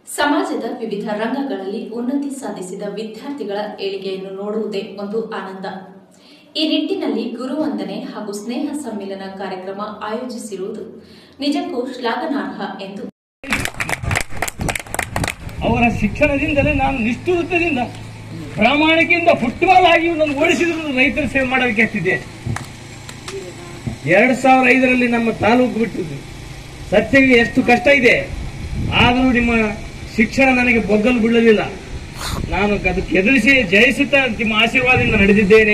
ಸಮಾಜದ ವಿವಿಧ ರಂಗಗಳಲ್ಲಿ ಉನ್ನತಿ ಸಾಧಿಸಿದ ವಿದ್ಯಾರ್ಥಿಗಳ ಏಳಿಗೆಯನ್ನು ನೋಡುವುದೇ ಒಂದು ಆನಂದ ಈ ನಿಟ್ಟಿನಲ್ಲಿ ಗುರುವಂದನೆ ಹಾಗೂ ಸ್ನೇಹ ಸಮ್ಮಿಲನ ಕಾರ್ಯಕ್ರಮ ಆಯೋಜಿಸಿರುವುದು ನಿಜಕ್ಕೂ ಶ್ಲಾಘನಾರ್ಹ ಎಂದು ಅವರ ಶಿಕ್ಷಣದಿಂದಲೇ ನಾನು ನಿಷ್ಠುರತೆಯಿಂದ ಪ್ರಾಮಾಣಿಕೆಯಿಂದ ಫುಟ್ಬಾಲ್ ಆಗಿ ನನ್ನ ಓಡಿಸಿದ್ರು ರೈತರ ಸೇವೆ ಮಾಡೋದಕ್ಕೆ ಆಗ್ತಿದ್ದೆ ಎರಡ್ ಸಾವಿರ ಐದರಲ್ಲಿ ನಮ್ಮ ತಾಲೂಕು ಬಿಟ್ಟಿದ್ದು ಸತ್ಯಗೆ ಎಷ್ಟು ಕಷ್ಟ ಇದೆ ಆದರೂ ನಿಮ್ಮ ಶಿಕ್ಷಣ ನನಗೆ ಬೊಗ್ಗಲು ಬೀಳಲಿಲ್ಲ ನಾನು ಅದಕ್ಕೆ ಎದುರಿಸಿ ಜಯಿಸುತ್ತಾ ನಿಮ್ಮ ಆಶೀರ್ವಾದದಿಂದ ನಡೆದಿದ್ದೇನೆ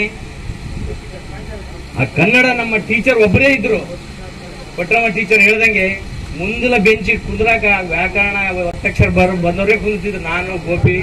ಆ ಕನ್ನಡ ನಮ್ಮ ಟೀಚರ್ ಒಬ್ಬರೇ ಇದ್ರು ಕೊಟ್ರಮ್ಮ ಟೀಚರ್ ಹೇಳ್ದಂಗೆ ಮುಂದಲ ಬೆಂಚಿ ಕುಂದ್ರಾಕ ವ್ಯಾಕರಣ ಒತ್ತಕ್ಷರ ಬರ ಬಂದವರೇ ಕುಂತಿದ್ರು ನಾನು ಗೋಪಿ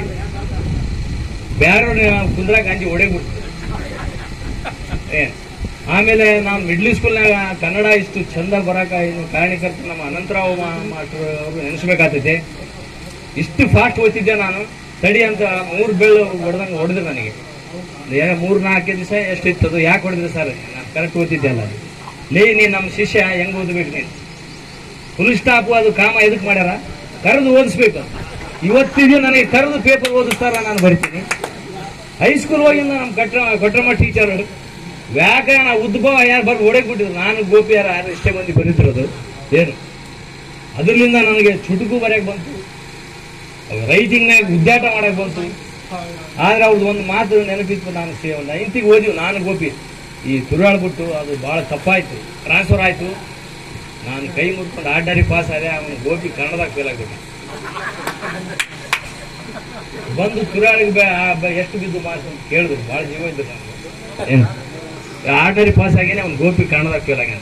ಬ್ಯಾರ ಕುಂದ್ರಾಕ ಅಂಜಿ ಹೊಡೆಗ್ಬಿಡ್ತು ಏನ್ ಆಮೇಲೆ ನಾವು ಮಿಡ್ಲ್ ಸ್ಕೂಲ್ನಾಗ ಕನ್ನಡ ಇಷ್ಟು ಚಂದ ಬರಾಕ ಇನ್ನು ಕಾರಣೀಕರ್ತ ನಮ್ಮ ಅನಂತರಾವ್ ಮಾಸ್ಟರ್ ಅವರು ನೆನೆಸ್ಬೇಕಾಗ್ತೈತೆ ಇಷ್ಟು ಫಾಸ್ಟ್ ಓದ್ತಿದ್ದೆ ನಾನು ತಡಿ ಅಂತ ಮೂರು ಬೆಳ್ಳು ಹೊಡೆದಂಗೆ ಹೊಡೆದ್ರು ನನಗೆ ಏನೋ ಮೂರು ನಾಲ್ಕು ದಿವಸ ಎಷ್ಟು ಇತ್ತದು ಯಾಕೆ ಹೊಡೆದ್ರಿ ಸರ್ ನಾನು ಕರೆಕ್ಟ್ ಓದ್ತಿದ್ದೆ ಅಲ್ಲ ಅದು ಲೇ ನೀ ನಮ್ಮ ಶಿಷ್ಯ ಹೆಂಗ್ ಓದ್ಬೇಕು ನೀನು ಫುಲ್ ಸ್ಟಾಪ್ ಅದು ಕಾಮ ಎದಕ್ ಮಾಡ್ಯಾರ ಕರೆದು ಓದಿಸ್ಬೇಕು ಇವತ್ತಿಗೂ ನನಗೆ ಕರೆದು ಪೇಪರ್ ಓದಿಸ್ತಾರ ನಾನು ಬರಿತೀನಿ ಹೈಸ್ಕೂಲ್ ಹೋಗಿಂದ ನಮ್ಮ ಕಟ್ರ ಕೊಟ್ರಮ್ಮ ಟೀಚರ್ ವ್ಯಾಕರಣ ಉದ್ಭವ ಯಾರು ಬರ್ದು ಹೊಡೆಕ್ ಬಿಟ್ಟಿದ್ರು ನಾನು ಗೋಪಿ ಯಾರು ಯಾರು ಇಷ್ಟೇ ಮಂದಿ ಬರೀತಿರೋದು ಏನು ಅದರಿಂದ ನನಗೆ ಚುಟುಕು ಬರೆಯಕ್ ಬಂತು ರೈಟಿಂಗ್ನಾಗ ಉದ್ಯಾಟ ಮಾಡಕ್ ಬಂತು ಆದ್ರೆ ಅವ್ರದ್ದು ಒಂದು ಮಾತು ನೆನಪಿತ್ತು ನಾನು ಸೇ- ಒಂದು ನೈನ್ತಿಗೆ ಓದಿವು ನಾನು ಗೋಪಿ ಈ ತುರಾಳ್ ಬಿಟ್ಟು ಅದು ಬಹಳ ತಪ್ಪಾಯ್ತು ಟ್ರಾನ್ಸ್ಫರ್ ಆಯ್ತು ನಾನು ಕೈ ಮುಟ್ಕೊಂಡು ಆರ್ಡರಿ ಪಾಸ್ ಆದೆ ಅವನು ಗೋಪಿ ಕನ್ನಡದಾಗ ಫೇಲ್ ಆಗ್ಬಿಟ್ಟ ಬಂದು ತುರಾಳಿಗೆ ಬೆ- ಆ ಬೆ- ಎಷ್ಟು ಬಿದ್ದು ಮಾರ್ಕ್ಸ್ ಅಂತ ಕೇಳಿದ್ರು ಭಾಳ ಜೀವ ಇದ್ದು ನನಗೆ ಏನು ಆರ್ಡರಿ ಪಾಸ್ ಆಗೇನೆ ಅವ್ನು ಗೋಪಿ ಕನ್ನಡದಾಗ ಫೇಲ್ ಆಗ್ಯಾನ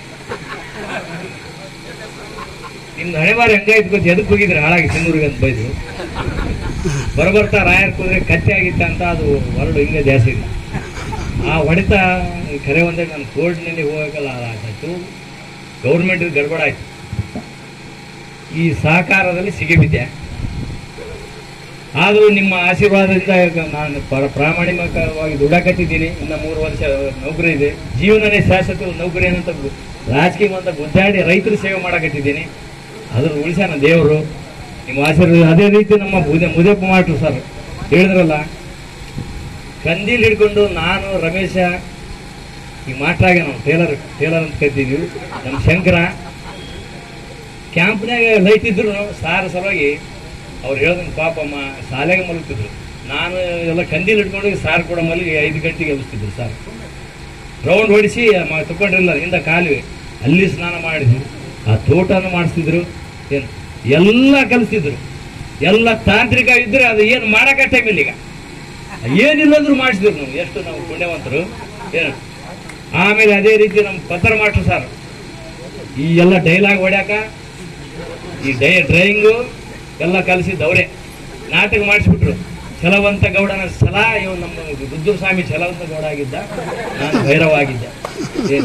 ನಿಮ್ದು ಹಣೆ ಬಾರಿ ಹೆಂಗಾಯ್ತು ಗೊತ್ತು ಎದಕ್ಕೆ ಹೋಗಿದ್ರೆ ಹಾಳಾಗಿ ಸಿಂಗೂರಿಗೆ ಅಂತ ಬೈದ್ರು ಬರಬರ್ತಾ ರಾಯರ್ ಕೂದ್ರೆ ಕತ್ತೆ ಆಗಿತ್ತ ಅಂತ ಅದು ಹೊರಡು ಹಿಂಗೆ ಜಾಸ್ತಿ ಇಲ್ಲ ಆ ಹೊಡೆತ ಕರೆ ಒಂದೇ ನಾನು ಕೋರ್ಟ್ನಲ್ಲಿ ಹೋಗಬೇಕಲ್ಲ ಆಯ್ತು ಗೌರ್ಮೆಂಟ್ ಗಡ್ಬಡ ಆಯ್ತು ಈ ಸಹಕಾರದಲ್ಲಿ ಸಿಗಿಬಿದ್ದೆ ಆದರೂ ನಿಮ್ಮ ಆಶೀರ್ವಾದದಿಂದ ಈಗ ನಾನು ಪ್ರ- ಪ್ರಾಮಾಣಿಕವಾಗಿ ದುಡಕತ್ತಿದ್ದೀನಿ ಇನ್ನು ಮೂರು ವರ್ಷ ನೌಕರಿ ಇದೆ ಜೀವನನೇ ಶಾಶ್ವತ ನೌಕರಿ ಏನಂತ ಗು- ರಾಜಕೀಯ ಅಂತ ಗುದ್ದಾಡಿ ರೈತರ ಸೇವೆ ಮಾಡಕತ್ತಿದ್ದೀನಿ ಅದ್ರ ಉಳಿಸ್ಯಾನ ದೇವರು ನಿಮ್ಮ ಆಶೀರ್ವಾದ ಅದೇ ರೀತಿ ನಮ್ಮ ಮುದೆ ಮುದಪ್ಪ ಮಾಡ್ರು ಸರ್ ಹೇಳಿದ್ರಲ್ಲ ಕಂದೀಲ್ ಹಿಡ್ಕೊಂಡು ನಾನು ರಮೇಶ ಈ ಮಾಟ್ರಾಗ ನಾವು ಟೇಲರ್ ಟೇಲರ್ ಅಂತ ಕರಿತೀವಿ ನಮ್ಮ ಶಂಕರ ಕ್ಯಾಂಪ್ನಾಗ ಲೈಟ್ ಇದ್ರು ಸಾರ ಸಲುವಾಗಿ ಅವ್ರು ಹೇಳ್ದಂಗೆ ಪಾಪಮ್ಮ ಶಾಲೆಗೆ ಮಲಗ್ತಿದ್ರು ನಾನು ಎಲ್ಲ ಕಂದೀಲ್ ಹಿಡ್ಕೊಂಡು ಸಾರ್ ಕೂಡ ಮಲಗಿ ಐದು ಗಂಟೆಗೆ ಎಬ್ಬಿಸ್ತಿದ್ರು ಸಾರ್ ರೌಂಡ್ ಹೊಡಿಸಿ ಮ- ತಗೊಂಡ್ರಿಲ್ಲ ಹಿಂದ ಕಾಲುವೆ ಅಲ್ಲಿ ಸ್ನಾನ ಮಾಡಿದ್ರು ಆ ತೋಟನ ಮಾಡಿಸ್ತಿದ್ರು ಏನು ಎಲ್ಲ ಕಲಿಸ್ತಿದ್ರು ಎಲ್ಲ ತಾಂತ್ರಿಕ ಇದ್ರೆ ಅದು ಏನು ಮಾಡಕ್ಕೆ ಟೈಮ್ ಇಲ್ಲ ಈಗ ಏನಿಲ್ಲಂದ್ರೂ ಮಾಡಿಸಿದ್ರು ನಾವು ಎಷ್ಟು ನಾವು ಪುಣ್ಯವಂತರು ಏನು ಆಮೇಲೆ ಅದೇ ರೀತಿ ನಮ್ಮ ಪತ್ರ ಮಾಸ್ಟರ್ ಸರ್ ಈ ಎಲ್ಲ ಡೈಲಾಗ್ ಹೊಡ್ಯಾಕ ಈ ಡೈ ಡ್ರಾಯಿಂಗು ಎಲ್ಲ ಕಲಿಸಿದ್ದವ್ರೆ ನಾಟಕ ಮಾಡಿಸ್ಬಿಟ್ರು ಛಲವಂತ ಗೌಡನ ಛಲ ಇವ್ ನಮ್ಮ ರುದ್ರ ಸ್ವಾಮಿ ಛಲವಂತ ಗೌಡ ಆಗಿದ್ದ ನಾನು ಭೈರವ ಆಗಿದ್ದೆ ಏನು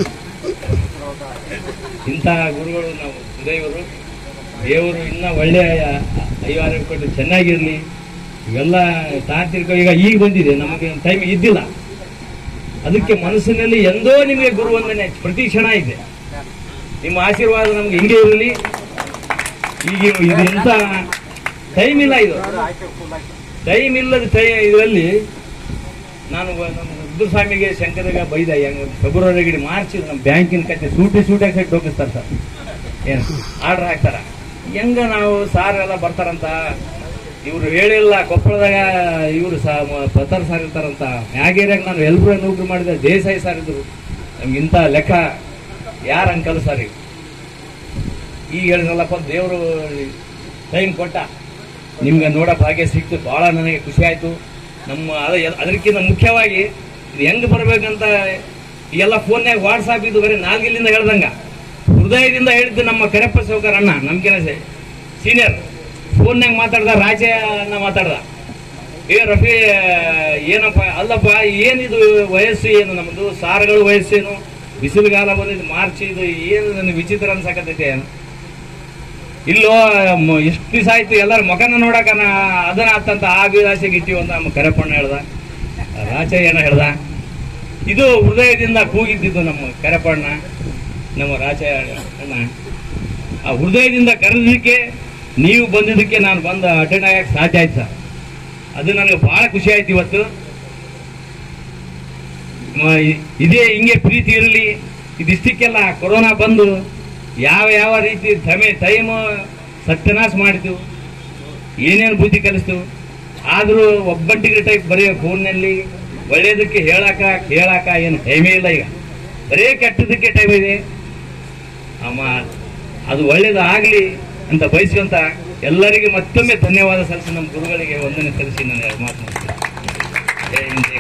ಇಂಥ ಗುರುಗಳು ನಾವು ಸುದೈವರು ದೇವರು ಇನ್ನ ಒಳ್ಳೆಯ ಐವಾರ ಕೊಟ್ಟು ಚೆನ್ನಾಗಿರ್ಲಿ ಇವೆಲ್ಲ ತಾಂತ್ರಿಕ ಈಗ ಈಗ ಬಂದಿದೆ ನಮಗೆ ಟೈಮ್ ಇದ್ದಿಲ್ಲ ಅದಕ್ಕೆ ಮನಸ್ಸಿನಲ್ಲಿ ಎಂದೋ ನಿಮಗೆ ಗುರುವಂದನೆ ಪ್ರತಿ ಕ್ಷಣ ಇದೆ ನಿಮ್ಮ ಆಶೀರ್ವಾದ ನಮ್ಗೆ ಹಿಂಗೆ ಇರಲಿ ಈಗ ಇದು ಇಂಥ ಟೈಮ್ ಇಲ್ಲ ಇದು ಟೈಮ್ ಇಲ್ಲದ ಟೈ ಇದರಲ್ಲಿ ನಾನು ಒ- ನಮ್ಮ ರುದ್ರಸ್ವಾಮಿಗೆ ಶಂಕರಗ ಬೈದ ಹೆಂಗ್ ಫೆಬ್ರವರಿ ಗಿಡಿ ಮಾರ್ಚ್ ನಮ್ಮ ಬ್ಯಾಂಕಿನ ಕತೆ ಸೂಟಿ ಸೂಟಾಗಿ ಕಟ್ಟಿ ಹೋಗಿಸ್ತಾರೆ ಸರ್ ಏನು ಆರ್ಡರ್ ಹಾಕ್ತಾರ ಹೆಂಗ ನಾವು ಸಾರ್ ಎಲ್ಲ ಬರ್ತಾರಂತ ಇವ್ರು ಹೇಳಿಲ್ಲ ಕೊಪ್ಪಳದಾಗ ಇವರು ಸಾ ಪತ್ತರ್ ಸಾರ್ ಇರ್ತಾರಂತ ಮ್ಯಾಗೇರಿಯಾಗ ನಾನು ಎಲ್ರು ನೌಕರಿ ಮಾಡಿದೆ ದೇಸಾಯಿ ಸಾರ್ ಇದ್ರು ನಮ್ಗೆ ಇಂಥ ಲೆಕ್ಕ ಯಾರು ಅಂಕಲ್ ಸರ್ ಈಗ ಈಗ ಹೇಳಿದ್ರಲ್ಲಪ್ಪ ದೇವರು ಟೈಮ್ ಕೊಟ್ಟ ನಿಮ್ಗೆ ನೋಡೋ ಭಾಗ್ಯ ಸಿಕ್ತು ಭಾಳ ನನಗೆ ಖುಷಿ ಆಯ್ತು ನಮ್ಮ ಅದ ಅದಕ್ಕಿಂತ ಮುಖ್ಯವಾಗಿ ಇದು ಹೆಂಗ್ ಬರ್ಬೇಕಂತ ಈ ಎಲ್ಲ ಫೋನ್ಯಾಗ ವಾಟ್ಸಾಪ್ ಇದು ಬರೀ ನಾಲ್ಗಿಲ್ಲಿಂದ ಹೇಳ್ದಂಗ ಹೃದಯದಿಂದ ಹೇಳಿದ್ದು ನಮ್ಮ ಕರೆಪ್ಪ ಸೌಕರ್ ಅಣ್ಣ ನಮ್ಗಿನ ಸೀನಿಯರ್ ಫೋನ್ಯಾಗ ಮಾತಾಡ್ದ ರಾಜ ಅಣ್ಣ ಮಾತಾಡ್ದ ಏ ರಫಿ ಏನಪ್ಪ ಅಲ್ಲಪ್ಪ ಏನಿದು ವಯಸ್ಸು ಏನು ನಮ್ಮದು ಸಾರುಗಳ ವಯಸ್ಸೇನು ಬಿಸಿಲುಗಾಲ ಬಂದಿದ್ದು ಮಾರ್ಚ್ ಇದು ಏನು ನನಗೆ ವಿಚಿತ್ರ ಅನ್ಸಕತ್ತೈತೆ ಇಲ್ಲೋ ಮ- ಎಷ್ಟು ದಿವಸ ಆಯ್ತು ಎಲ್ಲರ ಮುಖನ ನೋಡಕ ಅದನ್ನ ಆತಂತ ಆ ವಿಲಾಸೆಗೆ ಇಟ್ಟಿವಿ ಅಂತ ನಮ್ಮ ಕರೆಪಣ್ಣ ಹೇಳ್ದ ರಾಚಯ್ಯನ ಹೇಳ್ದ ಇದು ಹೃದಯದಿಂದ ಕೂಗಿದ್ದಿದ್ದು ನಮ್ಮ ಕರೆಪಣ್ಣ ನಮ್ಮ ರಾಚಯ್ಯ ಅಣ್ಣ ಆ ಹೃದಯದಿಂದ ಕರೆದಕ್ಕೆ ನೀವು ಬಂದಿದ್ದಕ್ಕೆ ನಾನು ಬಂದು ಅಟೆಂಡ್ ಆಗಕ್ಕೆ ಸಾಧ್ಯ ಆಯ್ತು ಸರ್ ಅದು ನನಗೆ ಬಹಳ ಖುಷಿ ಆಯ್ತು ಇವತ್ತು ಮ- ಇ- ಇದೇ ಹಿಂಗೆ ಪ್ರೀತಿ ಇರಲಿ ಇದಿಷ್ಟಕ್ಕೆಲ್ಲ ಕೊರೋನಾ ಬಂದು ಯಾವ ಯಾವ ರೀತಿ ಸಮಯ ಟೈಮ್ ಸತ್ಯನಾಶ ಮಾಡಿತು ಏನೇನು ಬುದ್ಧಿ ಕಲಿಸ್ತು ಆದರೂ ಒಬ್ಬಂಟಿಗೆ ಟೈಪ್ ಬರೀ ಫೋನ್ನಲ್ಲಿ ಒಳ್ಳೇದಕ್ಕೆ ಹೇಳಾಕ ಕೇಳಾಕ ಏನು ಟೈಮೇ ಇಲ್ಲ ಈಗ ಬರೀ ಕೆಟ್ಟದಕ್ಕೆ ಟೈಮ್ ಇದೆ ಅಮ್ಮ ಅದು ಒಳ್ಳೇದು ಆಗಲಿ ಅಂತ ಬಯಸುವಂತ ಎಲ್ಲರಿಗೆ ಮತ್ತೊಮ್ಮೆ ಧನ್ಯವಾದ ಸಲ್ಲಿಸಿ ನಮ್ಮ ಗುರುಗಳಿಗೆ ವಂದನೆ ಸಲ್ಲಿಸಿ ನಾನು ಎರಡು ಮಾತು ಮುಗಿಸ್ತೇನೆ. ಜೈ ಹಿಂದ್, ಜೈ